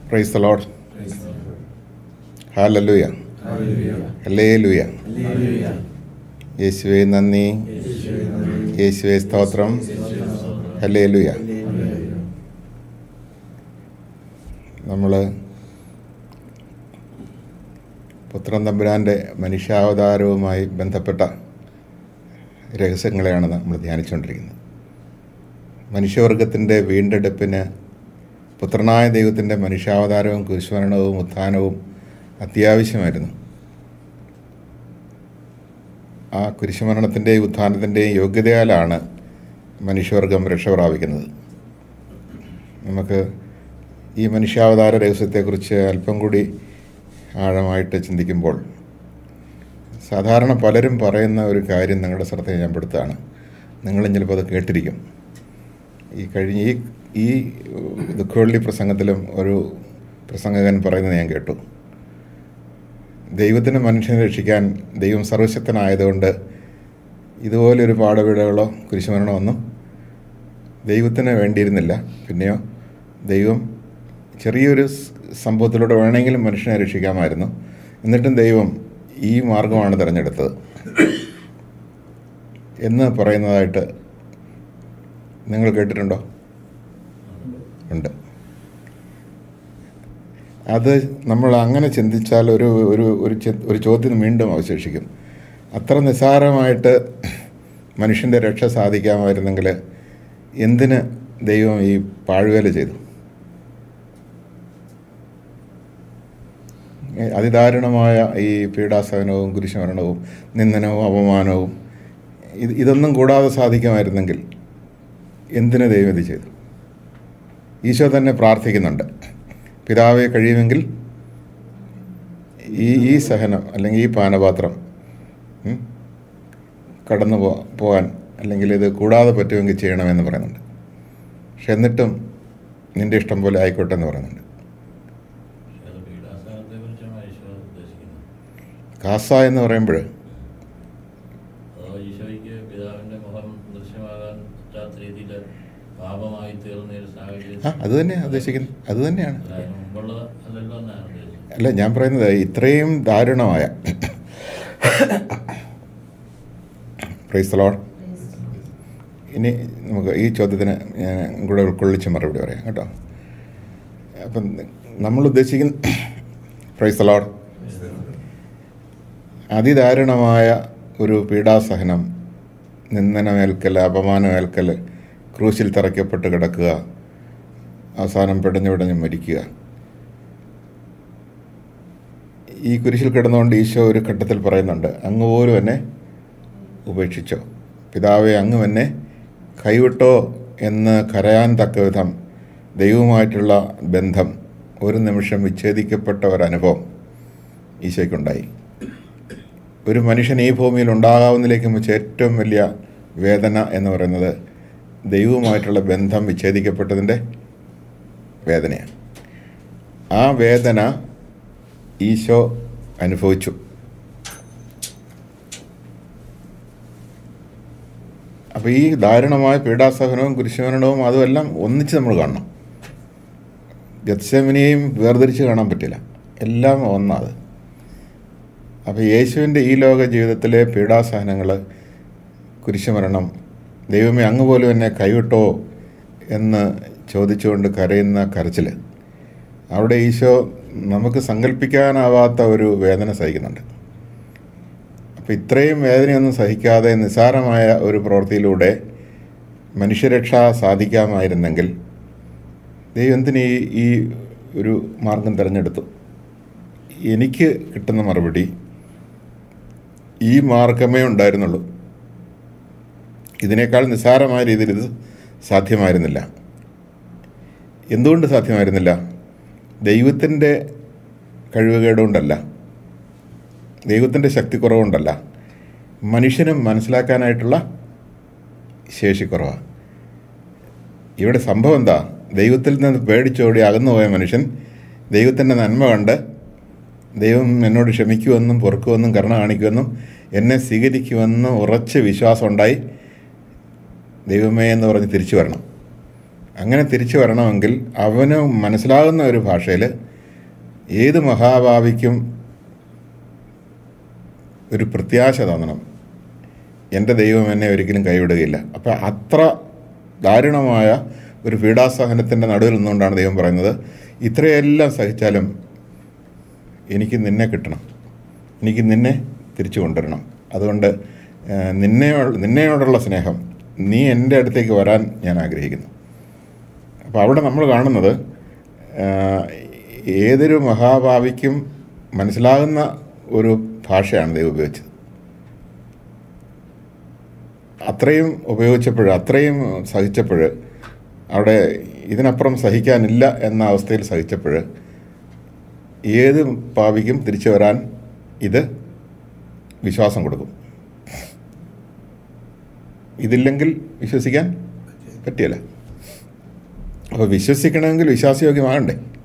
praise the load ഹാലലുയ ഹലേ ലുയ യേശുവെ നന്ദി യേശുവെ സ്തോത്രം ഹലേ ലുയ നമ്മൾ പുത്രൻ തമ്പുരാൻ്റെ മനുഷ്യാവതാരവുമായി ബന്ധപ്പെട്ട രഹസ്യങ്ങളെയാണ് നമ്മൾ ധ്യാനിച്ചുകൊണ്ടിരിക്കുന്നത് മനുഷ്യവർഗത്തിൻ്റെ വീണ്ടെടുപ്പിന് പുത്രനായ ദൈവത്തിൻ്റെ മനുഷ്യാവതാരവും കുരിശുമരണവും ഉത്ഥാനവും അത്യാവശ്യമായിരുന്നു ആ കുരിശുമരണത്തിൻ്റെയും ഉത്ഥാനത്തിൻ്റെയും യോഗ്യതയാലാണ് മനുഷ്യവർഗം രക്ഷ പ്രാപിക്കുന്നത് നമുക്ക് ഈ മനുഷ്യാവതാര രഹസ്യത്തെക്കുറിച്ച് അല്പം കൂടി ആഴമായിട്ട് ചിന്തിക്കുമ്പോൾ സാധാരണ പലരും പറയുന്ന ഒരു കാര്യം നിങ്ങളുടെ ശ്രദ്ധയെ ഞാൻ പെടുത്താണ് നിങ്ങളും ചിലപ്പോൾ അത് കേട്ടിരിക്കും ഈ കഴിഞ്ഞ ഈ ഈ ദുഃഖവെള്ളി പ്രസംഗത്തിലും ഒരു പ്രസംഗകൻ പറയുന്നത് ഞാൻ കേട്ടു ദൈവത്തിന് മനുഷ്യനെ രക്ഷിക്കാൻ ദൈവം സർവശക്തനായതുകൊണ്ട് ഇതുപോലൊരു പാടവീടുകളോ കുരിശുമരണമോ ഒന്നും ദൈവത്തിന് വേണ്ടിയിരുന്നില്ല പിന്നെയോ ദൈവം ചെറിയൊരു സംഭവത്തിലൂടെ വേണമെങ്കിലും മനുഷ്യനെ രക്ഷിക്കാമായിരുന്നു എന്നിട്ടും ദൈവം ഈ മാർഗമാണ് തിരഞ്ഞെടുത്തത് എന്ന് പറയുന്നതായിട്ട് നിങ്ങൾ കേട്ടിട്ടുണ്ടോ ഉണ്ട് അത് നമ്മൾ അങ്ങനെ ചിന്തിച്ചാൽ ഒരു ഒരു ഒരു ചി- ഒരു ചോദ്യം വീണ്ടും അവശേഷിക്കും അത്ര നിസ്സാരമായിട്ട് മനുഷ്യൻ്റെ രക്ഷ സാധിക്കാമായിരുന്നെങ്കിൽ എന്തിന് ദൈവം ഈ പാഴ്വേല ചെയ്തു ഏ, അതിദാരുണമായ ഈ പീഡാസഹനവും കുരിശുമരണവും നിന്ദനവും അപമാനവും ഇത് ഇതൊന്നും കൂടാതെ സാധിക്കുമായിരുന്നെങ്കിൽ എന്തിന് ദൈവം ഇത് ചെയ്തു ഈശോ തന്നെ പ്രാർത്ഥിക്കുന്നുണ്ട് പിതാവെ കഴിയുമെങ്കിൽ ഈ ഈ സഹനം അല്ലെങ്കിൽ ഈ പാനപാത്രം ഉം, കടന്നു പോ പോകാൻ അല്ലെങ്കിൽ ഇത് കൂടാതെ പറ്റുമെങ്കിൽ ചെയ്യണമെന്ന് പറയുന്നുണ്ട് പക്ഷെ എന്നിട്ടും നിൻ്റെ ഇഷ്ടം പോലെ ആയിക്കോട്ടെ എന്ന് പറയുന്നുണ്ട് അത് പീഡാസഹനത്തെക്കുറിച്ചാണ് ഈശോ ഉദ്ദേശിക്കുന്നത് കാസ എന്ന് പറയുമ്പോൾ അതോ ഈശോയ്ക്ക് പിതാവിൻ്റെ മുഖം ദൃശ്യമാകാൻ പറ്റാത്ത രീതിയിൽ പാപമായി തീർന്ന ഒരു സാഹചര്യം ആ അത് തന്നെയാണ് ഉദ്ദേശിക്കുന്നത് അത് തന്നെയാണ് അല്ല, അതിന് മുമ്പുള്ളത് അല്ലല്ലോ എന്നാണ് ഉദ്ദേശിച്ചത് അല്ല ഞാൻ പറയുന്നത് ഇത്രയും ദാരുണമായ പ്രൈസ് ലോഡ് ഇനി നമുക്ക് ഈ ചോദ്യത്തിന് ഞാൻ കൂടെ ഉൾക്കൊള്ളിച്ച് മറുപടി പറയാം കേട്ടോ അപ്പം നമ്മൾ ഉദ്ദേശിക്കുന്ന പ്രൈസ് ലോഡ് അതിദാരുണമായ ഒരു പീഡാസഹനം നിന്ദനമേൽക്കൽ അപമാനമേൽക്കൽ ക്രൂശിൽ തറയ്ക്കപ്പെട്ട് കിടക്കുക അവസാനം പിടഞ്ഞു പിടഞ്ഞ് മരിക്കുക ഈ കുരിശിൽ കിടന്നുകൊണ്ട് ഈശോ ഒരു ഘട്ടത്തിൽ പറയുന്നുണ്ട് അങ്ങ് പോലും എന്നെ ഉപേക്ഷിച്ചോ പിതാവെ അങ്ങ് എന്നെ കൈവിട്ടോ എന്ന് കരയാൻ തക്ക വിധം ദൈവവുമായിട്ടുള്ള ബന്ധം ഒരു നിമിഷം വിച്ഛേദിക്കപ്പെട്ട ഒരനുഭവം ഈശോയ്ക്കുണ്ടായി ഒരു മനുഷ്യൻ ഈ ഭൂമിയിൽ ഉണ്ടാകാവുന്നതിലേക്കും വെച്ച് ഏറ്റവും വലിയ വേദന എന്ന് പറയുന്നത് ദൈവവുമായിട്ടുള്ള ബന്ധം വിച്ഛേദിക്കപ്പെട്ടതിൻ്റെ വേദനയാണ് ആ വേദന ഈശോ അനുഭവിച്ചു അപ്പോൾ ഈ ദാരുണമായ പീഡാസഹനവും കുരിശുമരണവും അതുമെല്ലാം ഒന്നിച്ച് നമ്മൾ കാണണം ഗത്സമിനെയും വേർതിരിച്ച് കാണാൻ പറ്റില്ല എല്ലാം ഒന്നാത് അപ്പോൾ യേശുവിൻ്റെ ഈ ലോക ജീവിതത്തിലെ പീഡാസഹനങ്ങൾ കുരിശുമരണം ദൈവമേ അങ്ങ് പോലും എന്നെ കൈവിട്ടോ എന്ന് ചോദിച്ചുകൊണ്ട് കരയുന്ന കരച്ചിൽ അവിടെ ഈശോ നമുക്ക് സങ്കല്പിക്കാനാവാത്ത ഒരു വേദന സഹിക്കുന്നുണ്ട് അപ്പോൾ ഇത്രയും വേദനയൊന്നും സഹിക്കാതെ നിസ്സാരമായ ഒരു പ്രവൃത്തിയിലൂടെ മനുഷ്യരക്ഷ സാധിക്കാമായിരുന്നെങ്കിൽ ദൈവം എന്തിന് ഈ ഈ ഒരു മാർഗം തിരഞ്ഞെടുത്തു എനിക്ക് കിട്ടുന്ന മറുപടി ഈ മാർഗമേ ഉണ്ടായിരുന്നുള്ളൂ ഇതിനേക്കാൾ നിസ്സാരമായ രീതിയിൽ ഇത് സാധ്യമായിരുന്നില്ല എന്തുകൊണ്ട് സാധ്യമായിരുന്നില്ല ദൈവത്തിൻ്റെ കഴിവുകേടുകൊണ്ടല്ല ദൈവത്തിൻ്റെ ശക്തിക്കുറവുകൊണ്ടല്ല മനുഷ്യനും മനസ്സിലാക്കാനായിട്ടുള്ള ശേഷിക്കുറവാണ് ഇവിടെ സംഭവം എന്താ ദൈവത്തിൽ നിന്ന് പേടിച്ചോടി അകന്നുപോയ മനുഷ്യൻ ദൈവത്തിൻ്റെ നന്മ കണ്ട് ദൈവം എന്നോട് ക്ഷമിക്കുമെന്നും പൊറുക്കുമെന്നും കരുണ കാണിക്കുമെന്നും എന്നെ സ്വീകരിക്കുമെന്നും ഉറച്ച വിശ്വാസം ഉണ്ടായി ദൈവമേ എന്ന് പറഞ്ഞ് തിരിച്ചു വരണം അങ്ങനെ തിരിച്ചു വരണമെങ്കിൽ അവന് മനസ്സിലാകുന്ന ഒരു ഭാഷയിൽ ഏത് മഹാഭാവിക്കും ഒരു പ്രത്യാശ തോന്നണം എൻ്റെ ദൈവം എന്നെ ഒരിക്കലും കൈവിടുകയില്ല അപ്പോൾ അത്ര ദാരുണമായ ഒരു പീഡാസഹനത്തിൻ്റെ നടുവിൽ നിന്നുകൊണ്ടാണ് ദൈവം പറയുന്നത് ഇത്രയെല്ലാം സഹിച്ചാലും എനിക്ക് നിന്നെ കിട്ടണം എനിക്ക് നിന്നെ തിരിച്ചു കൊണ്ടുവരണം അതുകൊണ്ട് ആ, നിന്നെ നിന്നെയോടുള്ള സ്നേഹം നീ എൻ്റെ അടുത്തേക്ക് വരാൻ ഞാൻ ആഗ്രഹിക്കുന്നു അപ്പോൾ അവിടെ നമ്മൾ കാണുന്നത് ആ, ഏതൊരു മഹാഭാവിക്കും മനസ്സിലാകുന്ന ഒരു ഭാഷയാണ് ദൈവം ഉപയോഗിച്ചത് അത്രയും ഉപയോഗിച്ചപ്പോൾ അത്രയും സഹിച്ചപ്പോൾ അവിടെ ഇതിനപ്പുറം സഹിക്കാനില്ല എന്ന അവസ്ഥയിൽ സഹിച്ചപ്പോൾ ഏത് പാവിക്കും തിരിച്ചു വരാൻ ഇത് വിശ്വാസം കൊടുക്കും ഇതില്ലെങ്കിൽ വിശ്വസിക്കാൻ പറ്റിയല്ല അപ്പോൾ വിശ്വസിക്കണമെങ്കിൽ വിശ്വാസയോഗ്യമാകണ്ടേ